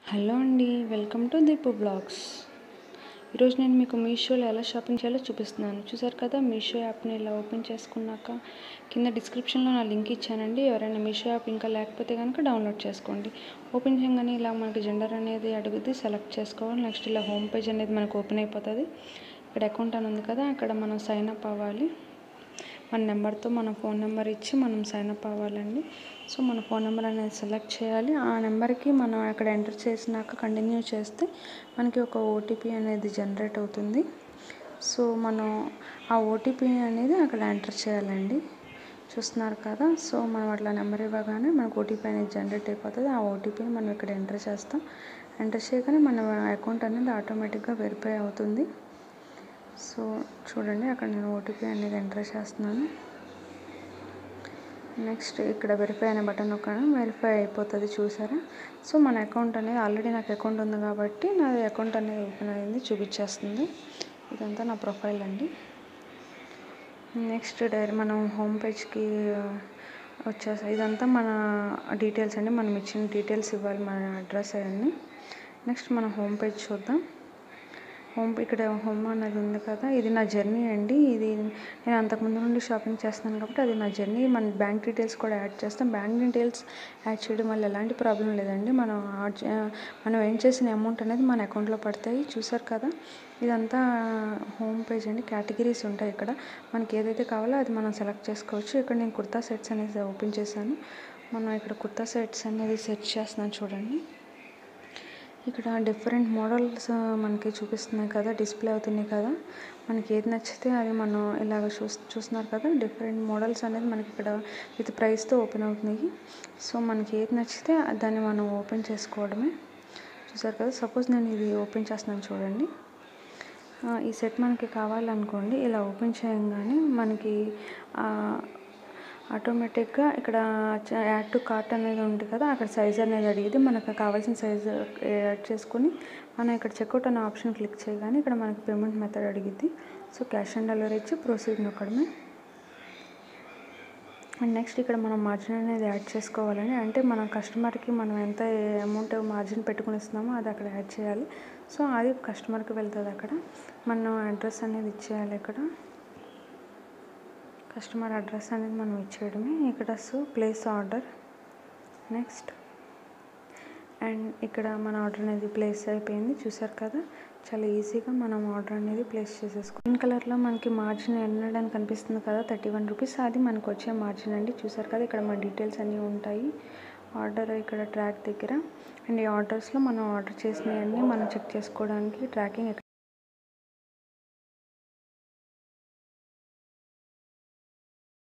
hello అండి welcome to Deepu blogs ఈరోజు నేను మీకు మీషోలో ఎలా షాపింగ్ చేయాలో చూపిస్తున్నాను చూసారు కదా మీషో యాప్ని ఇలా ఓపెన్ చేసుకున్నాక కింద డిస్క్రిప్షన్లో నా లింక్ ఇచ్చానండి ఎవరైనా మీషో యాప్ ఇంకా లేకపోతే కనుక డౌన్లోడ్ చేసుకోండి ఓపెన్ చేయగానే ఇలా మనకి జెండర్ అనేది అడుగుద్ది సెలెక్ట్ చేసుకోవాలి నెక్స్ట్ ఇలా హోమ్ పేజ్ అనేది మనకు ఓపెన్ అయిపోతుంది ఇక్కడ అకౌంట్ అని ఉంది కదా అక్కడ మనం సైన్ అప్ అవ్వాలి మన నెంబర్తో మన ఫోన్ నెంబర్ ఇచ్చి మనం సైన్ అప్ అవ్వాలండి సో మన ఫోన్ నెంబర్ అనేది సెలెక్ట్ చేయాలి ఆ నెంబర్కి మనం అక్కడ ఎంటర్ చేసినాక కంటిన్యూ చేస్తే మనకి ఒక ఓటీపీ అనేది జనరేట్ అవుతుంది సో మనం ఆ ఓటీపీ అనేది అక్కడ ఎంటర్ చేయాలండి చూస్తున్నారు కదా సో మనం అట్లా నెంబర్ ఇవ్వగానే మనకు ఓటీపీ అనేది జనరేట్ అయిపోతుంది ఆ ఓటీపీని మనం ఇక్కడ ఎంటర్ చేస్తాం ఎంటర్ చేయగానే మన అకౌంట్ అనేది ఆటోమేటిక్గా వెరిఫై అవుతుంది సో చూడండి అక్కడ నేను ఓటీపీ అనేది ఎంటర్ చేస్తున్నాను నెక్స్ట్ ఇక్కడ వెరిఫై అనే బటన్ నొక్కాను వెరిఫై అయిపోతుంది చూసారా సో మన అకౌంట్ అనేది ఆల్రెడీ నాకు అకౌంట్ ఉంది కాబట్టి నా అకౌంట్ అనేది ఓపెన్ అయింది చూపించేస్తుంది ఇదంతా నా ప్రొఫైల్ అండి నెక్స్ట్ డైర్ మనం హోమ్ పేజ్కి వచ్చేసి ఇదంతా మన డీటెయిల్స్ అండి మనం ఇచ్చిన డీటెయిల్స్ ఇవ్వాలి మన అడ్రస్ అవన్నీ నెక్స్ట్ మన హోమ్ పేజ్ చూద్దాం హోమ్ ఇక్కడ హోమ్ అనేది ఉంది కదా ఇది నా జర్నీ అండి ఇది నేను అంతకుముందు నుండి షాపింగ్ చేస్తున్నాను కాబట్టి అది నా జర్నీ మన బ్యాంక్ డీటెయిల్స్ కూడా యాడ్ చేస్తాం బ్యాంక్ డీటెయిల్స్ యాడ్ చేయడం వల్ల ఎలాంటి ప్రాబ్లం లేదండి మనం మనం ఏం చేసిన అమౌంట్ అనేది మన అకౌంట్లో పడతాయి చూసారు కదా ఇదంతా హోమ్ పేజ్ అండి కేటగిరీస్ ఉంటాయి ఇక్కడ మనకి ఏదైతే కావాలో అది మనం సెలెక్ట్ చేసుకోవచ్చు ఇక్కడ నేను కుర్తా సెట్స్ అనేది ఓపెన్ చేశాను మనం ఇక్కడ కుర్తా సెట్స్ అనేది సెర్చ్ చేస్తున్నాను చూడండి ఇక్కడ డిఫరెంట్ మోడల్స్ మనకి చూపిస్తున్నాయి కదా డిస్ప్లే అవుతున్నాయి కదా మనకి ఏది నచ్చితే అది మనం ఇలాగ చూ చూస్తున్నారు కదా డిఫరెంట్ మోడల్స్ అనేది మనకి ఇక్కడ విత్ ప్రైస్తో ఓపెన్ అవుతున్నాయి సో మనకి ఏది నచ్చితే దాన్ని మనం ఓపెన్ చేసుకోవడమే చూసారు కదా సపోజ్ నేను ఇది ఓపెన్ చేస్తున్నాను చూడండి ఈ సెట్ మనకి కావాలనుకోండి ఇలా ఓపెన్ చేయగానే మనకి ఆటోమేటిక్గా ఇక్కడ యాడ్ టు కార్ట్ అనేది ఉంది కదా అక్కడ సైజ్ అనేది అడిగింది మనకు కావాల్సిన సైజ్ యాడ్ చేసుకుని మనం ఇక్కడ చెక్అవుట్ అనే ఆప్షన్ క్లిక్ చేయగానే ఇక్కడ మనకి పేమెంట్ మెథడ్ అడిగిద్ది సో క్యాష్ ఆన్ డెలివరీ ఇచ్చి ప్రొసీడ్ నొక్కడమే అండ్ నెక్స్ట్ ఇక్కడ మనం మార్జిన్ అనేది యాడ్ చేసుకోవాలండి అంటే మన కస్టమర్కి మనం ఎంత అమౌంట్ మార్జిన్ పెట్టుకుని ఇస్తున్నామో అది అక్కడ యాడ్ చేయాలి సో అది కస్టమర్కి వెళ్తుంది అక్కడ మనం అడ్రస్ అనేది ఇచ్చేయాలి ఇక్కడ కస్టమర్ అడ్రస్ అనేది మనం ఇచ్చేయడమే ఇక్కడ so place order next and ఇక్కడ మన ఆర్డర్ అనేది ప్లేస్ అయిపోయింది చూసారు కదా చాలా ఈజీగా మనం ఆర్డర్ అనేది ప్లేస్ చేసేసుకో గ్రీన్ కలర్లో మనకి మార్జిన్ ఎన్నడానికి కనిపిస్తుంది కదా థర్టీ వన్ రూపీస్ అది మనకు వచ్చే మార్జిన్ అండి చూసారు కదా ఇక్కడ మన డీటెయిల్స్ అన్నీ ఉంటాయి ఆర్డర్ ఇక్కడ ట్రాక్ దగ్గర అండ్ ఈ ఆర్డర్స్లో మనం ఆర్డర్ చేసినవన్నీ మనం చెక్ చేసుకోవడానికి ట్రాకింగ్